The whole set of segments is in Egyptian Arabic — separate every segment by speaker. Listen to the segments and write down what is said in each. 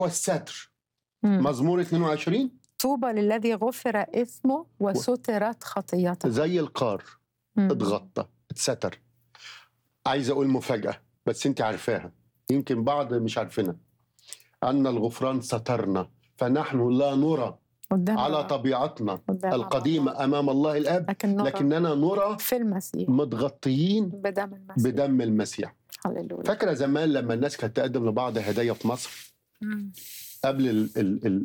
Speaker 1: والستر
Speaker 2: مم.
Speaker 1: مزمور 22
Speaker 2: طوبى للذي غفر إثمه وسترت خطيته
Speaker 1: زي القار
Speaker 2: مم.
Speaker 1: اتغطى اتستر عايز اقول مفاجاه بس انت عارفاها يمكن بعض مش عارفينها ان الغفران سترنا فنحن لا نرى
Speaker 2: قدام
Speaker 1: على
Speaker 2: الله.
Speaker 1: طبيعتنا
Speaker 2: قدام
Speaker 1: القديمه
Speaker 2: الله.
Speaker 1: امام الله الاب
Speaker 2: لكن نرى
Speaker 1: لكننا نرى
Speaker 2: في المسيح
Speaker 1: متغطيين
Speaker 2: بدم المسيح
Speaker 1: بدم المسيح
Speaker 2: هللويا
Speaker 1: فاكره زمان لما الناس كانت تقدم لبعض هدايا في مصر
Speaker 2: مم.
Speaker 1: قبل ال ال ال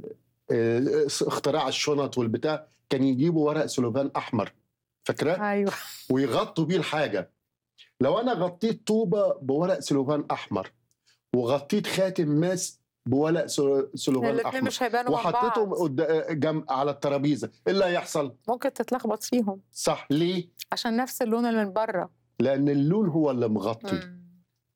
Speaker 1: اه، اختراع الشنط والبتاع كان يجيبوا ورق سلوفان احمر فاكراه
Speaker 2: ايوه
Speaker 1: ويغطوا بيه الحاجه لو انا غطيت طوبه بورق سلوفان احمر وغطيت خاتم ماس بورق سلو- سلوفان
Speaker 2: الاثنين
Speaker 1: احمر
Speaker 2: مش هيبانوا من
Speaker 1: وحطيتهم
Speaker 2: بعض
Speaker 1: قد- جنب على الترابيزه ايه اللي هيحصل
Speaker 2: ممكن تتلخبط فيهم
Speaker 1: صح ليه
Speaker 2: عشان نفس اللون اللي من بره
Speaker 1: لان اللون هو اللي مغطي
Speaker 2: مم.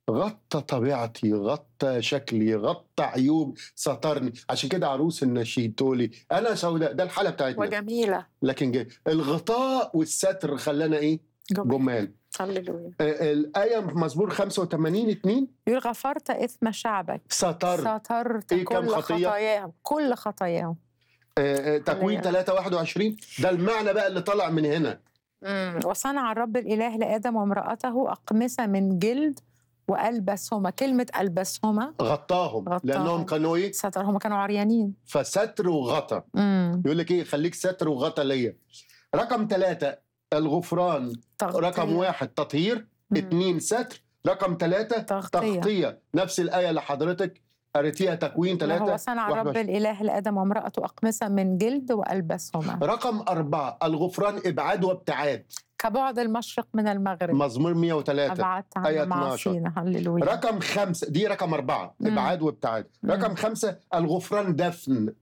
Speaker 1: غطى طبيعتي غطى شكلي غطى عيوب سترني عشان كده عروس النشيد تقولي انا سوداء ده الحاله بتاعتنا
Speaker 2: وجميله
Speaker 1: لكن جاي. الغطاء والستر خلانا ايه
Speaker 2: جميل
Speaker 1: جمال
Speaker 2: هللويا
Speaker 1: آه، الايه في مزمور 85 2
Speaker 2: يقول غفرت اثم شعبك
Speaker 1: ستر
Speaker 2: سترت
Speaker 1: إيه كام
Speaker 2: كل
Speaker 1: خطية؟
Speaker 2: خطاياهم كل خطاياهم
Speaker 1: آه، آه، تكوين
Speaker 2: هللويا.
Speaker 1: 3 21 ده المعنى بقى اللي طالع من هنا
Speaker 2: مم. وصنع الرب الاله لادم وامراته اقمصه من جلد والبسهما كلمه البسهما
Speaker 1: غطاهم
Speaker 2: غطاهم.
Speaker 1: لانهم كانوا ايه
Speaker 2: ستر هم كانوا عريانين
Speaker 1: فستر وغطى
Speaker 2: مم.
Speaker 1: يقول لك ايه خليك ستر وغطى ليا رقم ثلاثة الغفران
Speaker 2: تغطية.
Speaker 1: رقم واحد تطهير
Speaker 2: مم.
Speaker 1: اثنين ستر رقم ثلاثة
Speaker 2: تغطية.
Speaker 1: تغطية نفس الآية اللي حضرتك قريتيها تكوين
Speaker 2: هو
Speaker 1: ثلاثة
Speaker 2: صنع
Speaker 1: واحد
Speaker 2: الرب
Speaker 1: وعشرين.
Speaker 2: الاله لادم وامراته اقمصه من جلد والبسهما
Speaker 1: رقم أربعة الغفران إبعاد وابتعاد
Speaker 2: كبعد المشرق من المغرب
Speaker 1: مزمور 103
Speaker 2: ابعدت
Speaker 1: آية
Speaker 2: عن
Speaker 1: 12.
Speaker 2: معاصينا هللويا
Speaker 1: رقم خمسة دي رقم أربعة
Speaker 2: مم.
Speaker 1: إبعاد وابتعاد
Speaker 2: مم.
Speaker 1: رقم خمسة الغفران دفن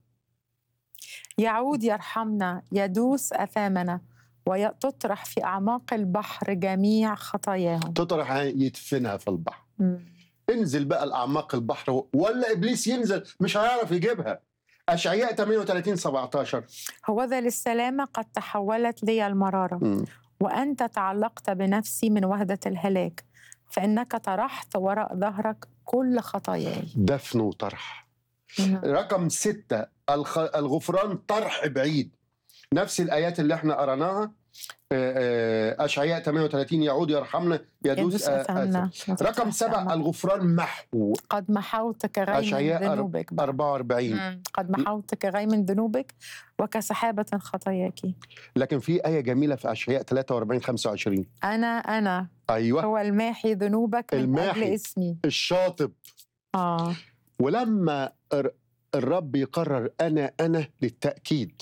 Speaker 2: يعود يرحمنا يدوس اثامنا وتطرح في اعماق البحر جميع خطاياهم
Speaker 1: تطرح يدفنها في البحر
Speaker 2: مم.
Speaker 1: انزل بقى الأعماق البحر ولا إبليس ينزل مش هيعرف يجيبها أشعياء 38 17
Speaker 2: هوذا للسلامه قد تحولت لي المراره
Speaker 1: مم.
Speaker 2: وانت تعلقت بنفسي من وهده الهلاك فانك طرحت وراء ظهرك كل خطاياي
Speaker 1: دفن وطرح
Speaker 2: مم.
Speaker 1: رقم ستة الخ... الغفران طرح بعيد نفس الآيات اللي احنا قرأناها آه، آه، أشعياء 38 يعود يرحمنا يدوس
Speaker 2: يدوس
Speaker 1: آه،
Speaker 2: اثامنا
Speaker 1: آسف. رقم سبعة الغفران محو
Speaker 2: قد محوت كغيم من
Speaker 1: أشعياء أر-
Speaker 2: ذنوبك
Speaker 1: 44
Speaker 2: مم. قد محوت كغيم من ذنوبك وكسحابة خطاياك
Speaker 1: لكن في آية جميلة في أشعياء 43 25
Speaker 2: أنا أنا
Speaker 1: أيوة
Speaker 2: هو الماحي ذنوبك من أجل
Speaker 1: الماحي.
Speaker 2: اسمي
Speaker 1: الشاطب
Speaker 2: آه
Speaker 1: ولما الر- الرب يقرر أنا أنا للتأكيد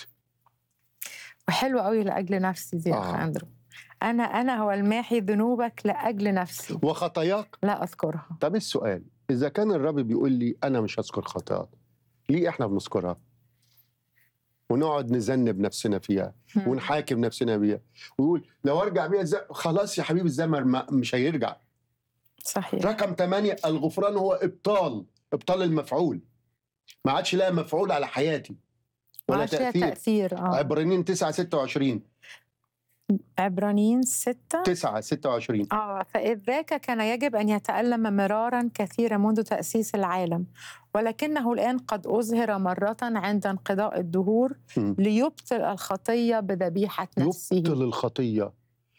Speaker 2: وحلو قوي لأجل نفسي دي يا أخ
Speaker 1: آه.
Speaker 2: أندرو أنا أنا هو الماحي ذنوبك لأجل نفسي
Speaker 1: وخطاياك
Speaker 2: لا أذكرها
Speaker 1: طب السؤال إذا كان الرب بيقول لي أنا مش هذكر خطاياك ليه إحنا بنذكرها؟ ونقعد نذنب نفسنا فيها
Speaker 2: مم.
Speaker 1: ونحاكم نفسنا بيها ويقول لو ارجع بيها الزمن خلاص يا حبيبي الزمن ما- مش هيرجع
Speaker 2: صحيح
Speaker 1: رقم ثمانية الغفران هو ابطال ابطال المفعول ما عادش لها مفعول على حياتي ولا
Speaker 2: معاش ليها
Speaker 1: تأثير
Speaker 2: تأثير آه.
Speaker 1: عبرانيين 9 26
Speaker 2: عبرانيين ستة
Speaker 1: 9 26
Speaker 2: آه فإذ ذاك كان يجب أن يتألم مرارا كثيرا منذ تأسيس العالم ولكنه الآن قد أظهر مرة عند انقضاء الدهور
Speaker 1: مم.
Speaker 2: ليبطل الخطية بذبيحة نفسه
Speaker 1: يبطل الخطية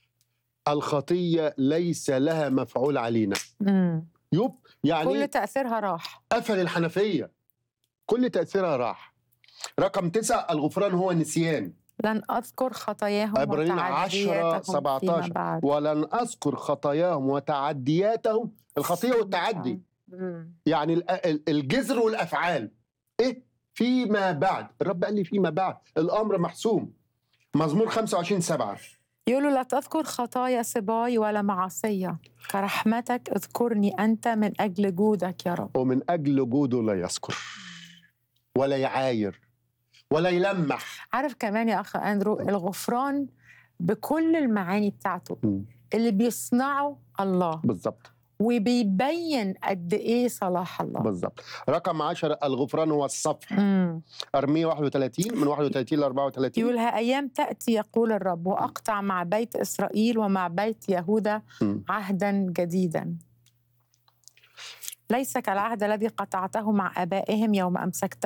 Speaker 1: الخطية ليس لها مفعول علينا
Speaker 2: مم.
Speaker 1: يب يعني
Speaker 2: كل تأثيرها راح
Speaker 1: قفل الحنفية كل تأثيرها راح رقم تسعة الغفران هو نسيان
Speaker 2: لن أذكر خطاياهم
Speaker 1: عبرانيين 10
Speaker 2: وتعدياتهم فيما
Speaker 1: 17
Speaker 2: بعد
Speaker 1: ولن أذكر خطاياهم وتعدياتهم الخطية والتعدي
Speaker 2: مم.
Speaker 1: يعني ال- ال- الجذر والأفعال إيه فيما بعد الرب قال لي فيما بعد الأمر محسوم مزمور 25 7
Speaker 2: يقولوا لا تذكر خطايا صباي ولا معصية كرحمتك اذكرني أنت من أجل جودك يا رب
Speaker 1: ومن أجل جوده لا يذكر ولا يعاير ولا يلمح
Speaker 2: عارف كمان يا أخ أندرو الغفران بكل المعاني بتاعته
Speaker 1: مم.
Speaker 2: اللي بيصنعه الله
Speaker 1: بالظبط
Speaker 2: وبيبين قد إيه صلاح الله
Speaker 1: بالظبط رقم 10 الغفران هو الصفح
Speaker 2: مم.
Speaker 1: أرمية 31 من 31 ل 34
Speaker 2: يقول ها أيام تأتي يقول الرب وأقطع مع بيت إسرائيل ومع بيت يهوذا
Speaker 1: مم.
Speaker 2: عهدا جديدا ليس كالعهد الذي قطعته مع آبائهم يوم أمسكت